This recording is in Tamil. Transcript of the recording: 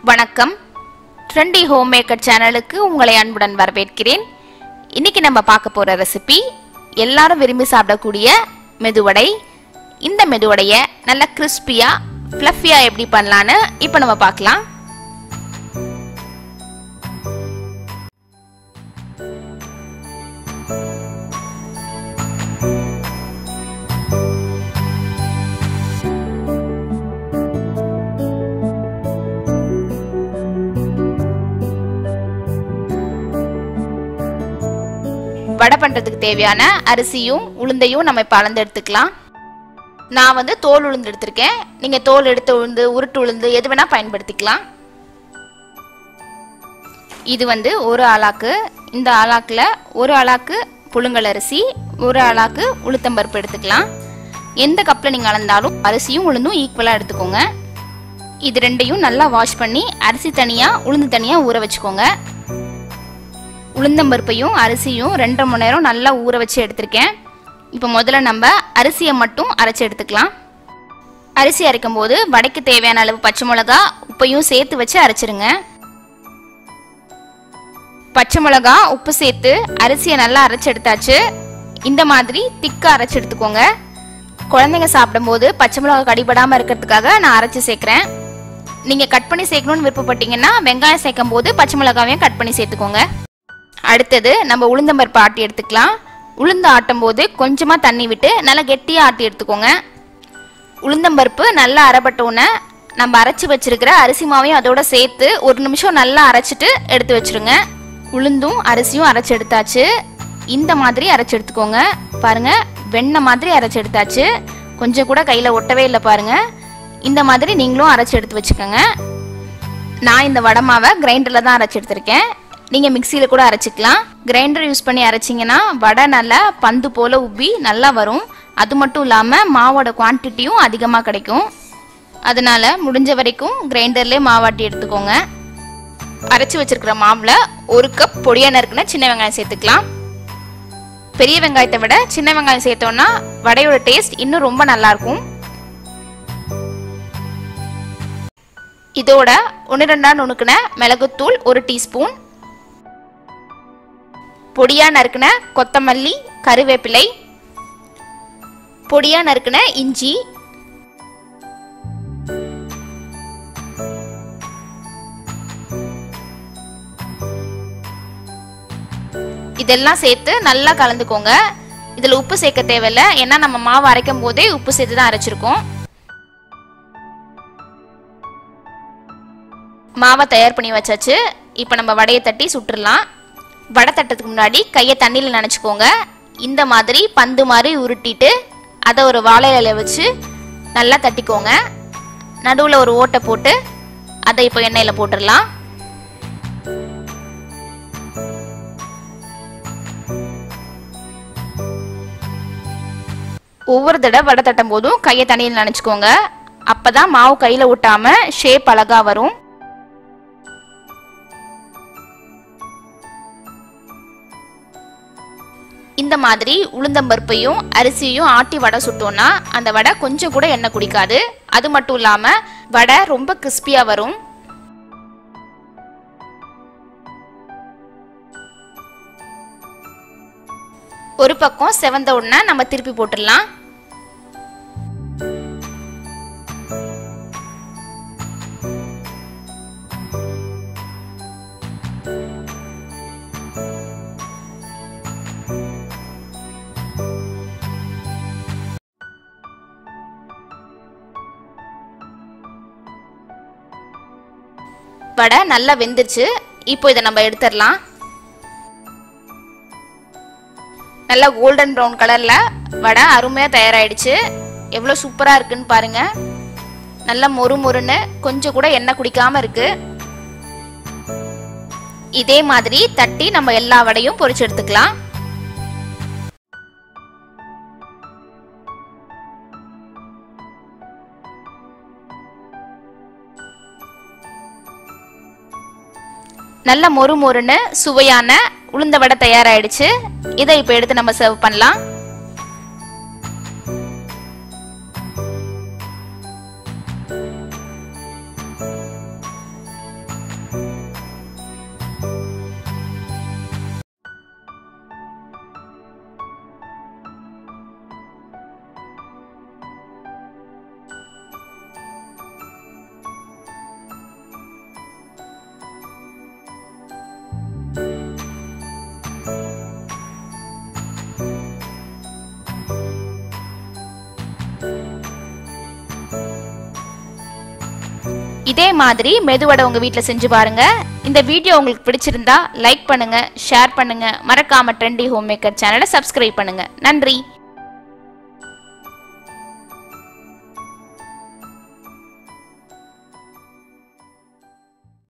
வணக்கம் ட்ரெண்டி ஹோம் மேக்கர் சேனலுக்கு உங்களை அன்புடன் வரவேற்கிறேன் இன்னைக்கு நம்ம பார்க்க போற ரெசிபி எல்லாரும் விரும்பி சாப்பிடக்கூடிய மெதுவடை இந்த மெதுவடையை நல்லா கிறிஸ்பியா ஃப்ளஃபியா எப்படி பண்ணலான்னு இப்போ நம்ம பார்க்கலாம் வடை பண்ணுறதுக்கு தேவையான அரிசியும் உளுந்தையும் நம்ம இப்போ அளந்து எடுத்துக்கலாம் நான் வந்து தோல் உளுந்து எடுத்திருக்கேன் நீங்கள் தோல் எடுத்த உளுந்து உருட்டு உளுந்து எது வேணால் பயன்படுத்திக்கலாம் இது வந்து ஒரு ஆளாக்கு இந்த ஆளாக்கில் ஒரு ஆளாக்கு புழுங்கல் அரிசி ஒரு ஆளாக்கு உளுத்தம்பருப்பு எடுத்துக்கலாம் எந்த கப்பில் நீங்கள் அளந்தாலும் அரிசியும் உளுந்தும் ஈக்குவலாக எடுத்துக்கோங்க இது ரெண்டையும் நல்லா வாஷ் பண்ணி அரிசி தனியாக உளுந்து தனியாக ஊற வச்சுக்கோங்க உளுந்தம்பருப்பையும் அரிசியும் ரெண்டரை மணி நேரம் நல்லா ஊற வச்சு எடுத்திருக்கேன் இப்போ முதல்ல நம்ம அரிசியை மட்டும் அரைச்சி எடுத்துக்கலாம் அரிசி அரைக்கும் போது வடைக்கு தேவையான அளவு பச்சை மிளகா உப்பையும் சேர்த்து வச்சு அரைச்சிருங்க பச்சை மிளகா உப்பு சேர்த்து அரிசியை நல்லா அரைச்சி எடுத்தாச்சு இந்த மாதிரி திக்காக அரைச்சி எடுத்துக்கோங்க குழந்தைங்க சாப்பிடும்போது பச்சை மிளகா கடிபடாமல் இருக்கிறதுக்காக நான் அரைச்சி சேர்க்குறேன் நீங்கள் கட் பண்ணி சேர்க்கணும்னு விருப்பப்பட்டீங்கன்னா வெங்காயம் சேர்க்கும் போது பச்சை மிளகாவையும் கட் பண்ணி சேர்த்துக்கோங்க அடுத்தது நம்ம உளுந்தம்பருப்பு ஆட்டி எடுத்துக்கலாம் உளுந்து ஆட்டும் போது கொஞ்சமாக தண்ணி விட்டு நல்லா கெட்டியாக ஆட்டி எடுத்துக்கோங்க உளுந்தம்பருப்பு நல்லா அரைப்பட்ட உடனே நம்ம அரைச்சி வச்சிருக்கிற அரிசி மாவையும் அதோட சேர்த்து ஒரு நிமிஷம் நல்லா அரைச்சிட்டு எடுத்து வச்சிருங்க உளுந்தும் அரிசியும் அரைச்சி எடுத்தாச்சு இந்த மாதிரி அரைச்சி எடுத்துக்கோங்க பாருங்க வெண்ணெய் மாதிரி அரைச்சி எடுத்தாச்சு கொஞ்சம் கூட கையில் ஒட்டவே இல்லை பாருங்க இந்த மாதிரி நீங்களும் அரைச்சி எடுத்து வச்சுக்கோங்க நான் இந்த வடை மாவை கிரைண்டரில் தான் அரைச்சி எடுத்திருக்கேன் நீங்கள் மிக்சியில் கூட அரைச்சிக்கலாம் கிரைண்டர் யூஸ் பண்ணி அரைச்சிங்கன்னா வடை நல்லா பந்து போல் உப்பி நல்லா வரும் அது மட்டும் இல்லாமல் மாவோட குவான்டிட்டியும் அதிகமாக கிடைக்கும் அதனால முடிஞ்ச வரைக்கும் கிரைண்டர்லேயே மாவாட்டி எடுத்துக்கோங்க அரைச்சி வச்சிருக்கிற மாவில் ஒரு கப் பொடியாக நறுக்குன சின்ன வெங்காயம் சேர்த்துக்கலாம் பெரிய வெங்காயத்தை விட சின்ன வெங்காயம் சேர்த்தோம்னா வடையோட டேஸ்ட் இன்னும் ரொம்ப நல்லாயிருக்கும் இதோட ஒன்று ரெண்டா நுணுக்குன மிளகுத்தூள் ஒரு டீஸ்பூன் பொடியா நறுக்குன கொத்தமல்லி கருவேப்பிலை பொடியா நறுக்குன இஞ்சி இதெல்லாம் சேர்த்து நல்லா கலந்துக்கோங்க இதில் உப்பு சேர்க்க தேவையில்ல ஏன்னா நம்ம மாவு அரைக்கும் போதே உப்பு சேர்த்து தான் அரைச்சிருக்கோம் மாவை தயார் பண்ணி வச்சாச்சு இப்போ நம்ம வடையை தட்டி சுட்டுடலாம் வடை தட்டத்துக்கு முன்னாடி கையை தண்ணியில் நினச்சிக்கோங்க இந்த மாதிரி பந்து மாதிரி உருட்டிட்டு அதை ஒரு வாழை இலையில வச்சு நல்லா தட்டிக்கோங்க நடுவில் ஒரு ஓட்டை போட்டு அதை இப்போ எண்ணெயில் போட்டுடலாம் ஒவ்வொரு தடவை வடை தட்டும் போதும் கையை தண்ணியில் நினச்சிக்கோங்க அப்போ தான் மாவு கையில் ஒட்டாம ஷேப் அழகாக வரும் இந்த மாதிரி உளுந்தம்பருப்பையும் அரிசியும் ஆட்டி வடை சுட்டோம்னா அந்த வடை கொஞ்சம் கூட எண்ணெய் குடிக்காது அது மட்டும் இல்லாம வடை ரொம்ப கிறிஸ்பியா வரும் ஒரு பக்கம் செவந்த உடனே நம்ம திருப்பி போட்டுடலாம் வடை நல்லா வெந்துருச்சு இப்போ இதை நம்ம எடுத்துடலாம் நல்லா கோல்டன் ப்ரௌன் கலரில் வடை அருமையாக தயாராகிடுச்சு எவ்வளோ சூப்பராக இருக்குன்னு பாருங்க நல்லா மொறு மொறுன்னு கொஞ்சம் கூட எண்ணெய் குடிக்காம இருக்கு இதே மாதிரி தட்டி நம்ம எல்லா வடையும் பொரிச்சு எடுத்துக்கலாம் நல்ல மொறு மொறுன்னு சுவையான உளுந்த வடை தயாராயிடுச்சு இதை இப்போ எடுத்து நம்ம சர்வ் பண்ணலாம் இதே மாதிரி மெதுவடை உங்க வீட்டில் செஞ்சு பாருங்க இந்த வீடியோ உங்களுக்கு பிடிச்சிருந்தா லைக் பண்ணுங்க ஷேர் பண்ணுங்க மறக்காம ட்ரெண்டி ஹோம் மேக்கர் சேனலை சப்ஸ்கிரைப் பண்ணுங்க நன்றி